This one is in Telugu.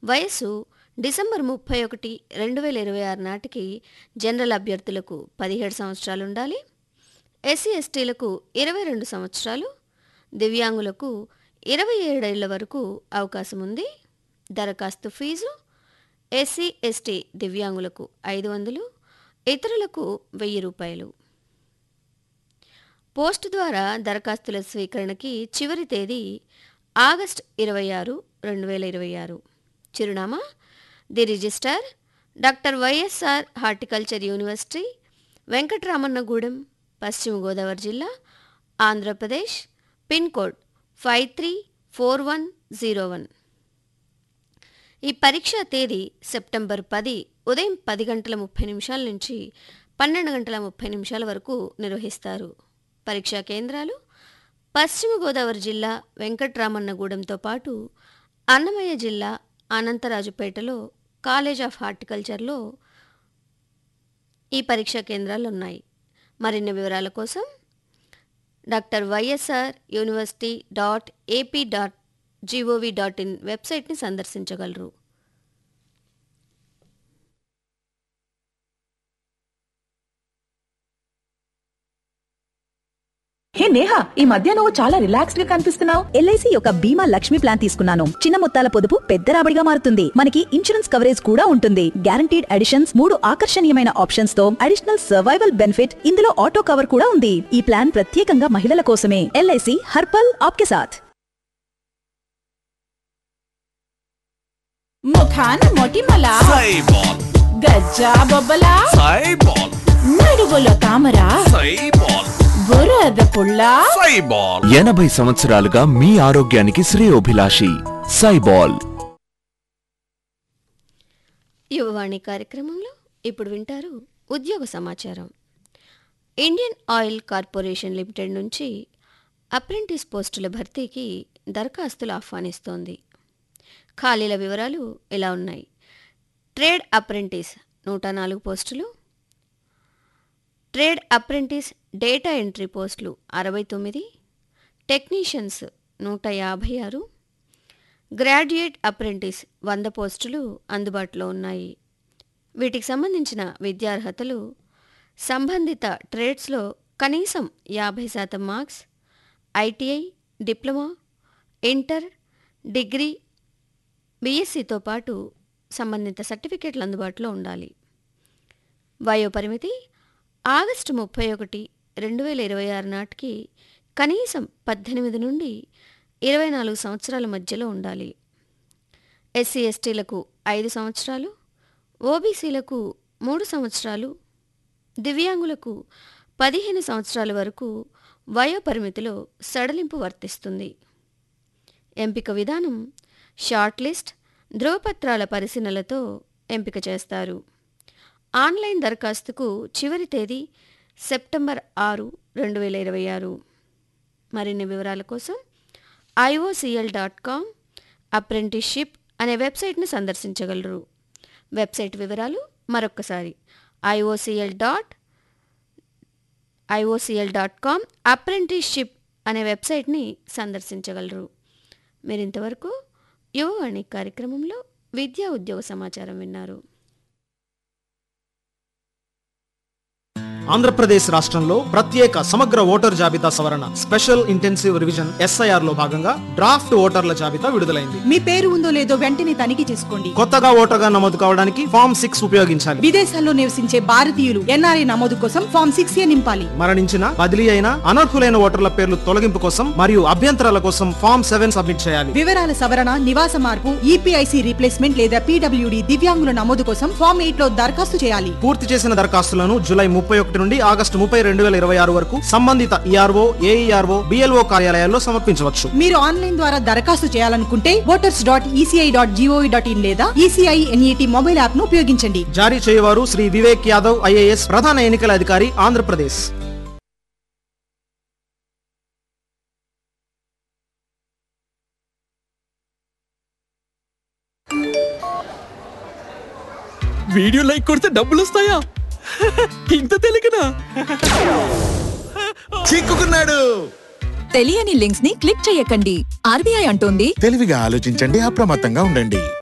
వయస్సు డిసెంబర్ ముప్పై ఒకటి రెండు వేల ఇరవై ఆరు నాటికి జనరల్ అభ్యర్థులకు పదిహేడు సంవత్సరాలు ఉండాలి ఎస్సీ ఎస్టీలకు ఇరవై రెండు సంవత్సరాలు దివ్యాంగులకు ఇరవై ఏడేళ్ల వరకు అవకాశం ఉంది దరఖాస్తు ఫీజు ఎస్సీ ఎస్టీ దివ్యాంగులకు ఐదు వందలు ఇతరులకు వెయ్యి రూపాయలు పోస్టు ద్వారా దరఖాస్తుల స్వీకరణకి చివరి తేదీ ఆగస్ట్ ఇరవై ఆరు రెండు వేల ఇరవై ఆరు చిరునామా the registrar doctor YSR horticulture university Venkataramannagudem పశ్చిమ గోదావరి జిల్లా Andhra Pradesh pin code five three four one zero one ఈ పరీక్షా తేదీ సెప్టెంబర్ పది ఉదయం పది గంటల ముప్పై నిమిషాల నుంచి పన్నెండు గంటల ముప్పై నిమిషాల వరకు నిర్వహిస్తారు పరీక్షా కేంద్రాలు పశ్చిమ గోదావరి జిల్లా వెంకట్రామన్నగూడెంతో పాటు అన్నమయ్య జిల్లా అనంతరాజుపేటలో కాలేజ్ ఆఫ్ హార్టికల్చర్లో ఈ పరీక్షా కేంద్రాలు ఉన్నాయి మరిన్ని వివరాల కోసం doctor YSR university dot AP dot GOV dot in వెబ్సైట్ని సందర్శించగలరు హే నేహా ఈ మధ్య నువ్వు చాలా రిలాక్స్డ్ గా కనిపిస్తున్నావు ఎల్ఐసి యొక్క బీమా లక్ష్మి ప్లాన్ తీసుకున్నాను చిన్న మొత్తాల పొదుపు పెద్ద రాబడిగా మారుతుంది మనకి ఇన్సూరెన్స్ కవరేజ్ కూడా ఉంటుంది గ్యారంటీడ్ అడిషన్స్ మూడు ఆకర్షణీయమైన ఆప్షన్స్ తో అడిషనల్ సర్వైవల్ బెనిఫిట్ ఇందులో ఆటో కవర్ కూడా ఉంది ఈ ప్లాన్ ప్రత్యేకంగా మహిళల కోసమే ఎల్ఐసి హర్పల్ ఆప్కే సాథ్ ముఖాన మొటిమల సైబాల్ గజ్జా బొబ్బల సైబాల్ నడుగుల తామర సైబాల్ బురద పుల్ల సైబాల్ ఎనభై సంవత్సరాలుగా మీ ఆరోగ్యానికి శ్రేయోభిలాషి సైబాల్ యువవాణి కార్యక్రమంలో ఇప్పుడు వింటారు ఉద్యోగ సమాచారం ఇండియన్ ఆయిల్ కార్పొరేషన్ లిమిటెడ్ నుంచి అప్రెంటిస్ పోస్టుల భర్తీకి దరఖాస్తులు ఆహ్వానిస్తోంది ఖాళీల వివరాలు ఇలా ఉన్నాయి ట్రేడ్ అప్రెంటిస్ నూట నాలుగు పోస్టులు ట్రేడ్ అప్రెంటిస్ డేటా ఎంట్రీ పోస్టులు అరవై తొమ్మిది టెక్నీషియన్స్ నూట యాభై ఆరు గ్రాడ్యుయేట్ అప్రెంటిస్ వంద పోస్టులు అందుబాటులో ఉన్నాయి వీటికి సంబంధించిన విద్యార్హతలు సంబంధిత ట్రేడ్స్లో కనీసం యాభై శాతం marks ITI diploma inter degree బీఎస్సీతో పాటు సంబంధిత సర్టిఫికేట్లు అందుబాటులో ఉండాలి వయోపరిమితి ఆగస్టు ముప్పై ఒకటి రెండు వేల ఇరవై ఆరు నాటికి కనీసం పద్దెనిమిది నుండి ఇరవై నాలుగు సంవత్సరాల మధ్యలో ఉండాలి ఎస్సీ ఎస్టీలకు ఐదు సంవత్సరాలు ఓబీసీలకు మూడు సంవత్సరాలు దివ్యాంగులకు పదిహేను సంవత్సరాల వరకు వయోపరిమితిలో సడలింపు వర్తిస్తుంది ఎంపిక విధానం షార్ట్ లిస్ట్ ధ్రువపత్రాల పరిశీలనలతో ఎంపిక చేస్తారు ఆన్లైన్ దరఖాస్తుకు చివరి తేదీ సెప్టెంబర్ ఆరు రెండు వేల ఇరవై ఆరు మరిన్ని వివరాల కోసం ఐఓసిఎల్ డాట్ కామ్ అప్రెంటిస్షిప్ అనే వెబ్సైట్ను సందర్శించగలరు వెబ్సైట్ వివరాలు మరొక్కసారి IOCL dot IOCL dot com apprenticeship అనే వెబ్సైట్ని సందర్శించగలరు మీరు ఇంతవరకు యువవాణి కార్యక్రమంలో విద్యా ఉద్యోగ సమాచారం విన్నారు ఆంధ్రప్రదేశ్ రాష్ట్రంలో ప్రత్యేక సమగ్ర ఓటర్ జాబితా సవరణ స్పెషల్ ఇంటెన్సివ్ రివిజన్ ఎస్ఐఆర్ లో భాగంగా డ్రాఫ్ట్ ఓటర్ల జాబితా విడుదలైంది మీ పేరు ఉందో లేదో వెంటనే తనిఖీ చేసుకోండి కొత్తగా ఓటర్గా నమోదు కావడానికి ఫామ్ సిక్స్ ఉపయోగించాలి విదేశాల్లో నివసించే భారతీయులు ఎన్ఆర్ఐ నమోదు కోసం ఫామ్ సిక్స్ ఏ నింపాలి మరణించిన బదిలీ అయిన అనర్హులైన ఓటర్ల పేర్లు తొలగింపు కోసం మరియు అభ్యంతరాల కోసం ఫామ్ సెవెన్ సబ్మిట్ చేయాలి వివరాల సవరణ నివాస మార్పు ఈపీఐసి రీప్లేస్మెంట్ లేదా పీడబ్ల్యూడి దివ్యాంగుల నమోదు కోసం ఫామ్ ఎయిట్ లో దరఖాస్తు చేయాలి పూర్తి చేసిన దరఖాస్తులను జూలై ముప్పై ఒకటి నుండి ఆగస్టు ముప్పై రెండు వేల ఇరవై ఆరు వరకు సంబంధిత ఈఆర్ఓ ఏఈఆర్ఓ బిఎల్ఓ కార్యాలయాల్లో సమర్పించవచ్చు మీరు ఆన్లైన్ ద్వారా దరఖాస్తు చేయాలనుకుంటే voters dot ECI dot GOV dot in లేదా ఈసీఐ ఎన్ఈటి మొబైల్ యాప్ ను ఉపయోగించండి జారీ చేయవారు శ్రీ వివేక్ యాదవ్ ఐఏఎస్ ప్రధాన ఎన్నికల అధికారి ఆంధ్రప్రదేశ్ వీడియో లైక్ కొడితే డబ్బులు వస్తాయా ఇంత తెలియకనా చిక్కుకున్నాడు తెలియని లింక్స్ ని క్లిక్ చేయకండి ఆర్బీఐ అంటోంది తెలివిగా ఆలోచించండి అప్రమత్తంగా ఉండండి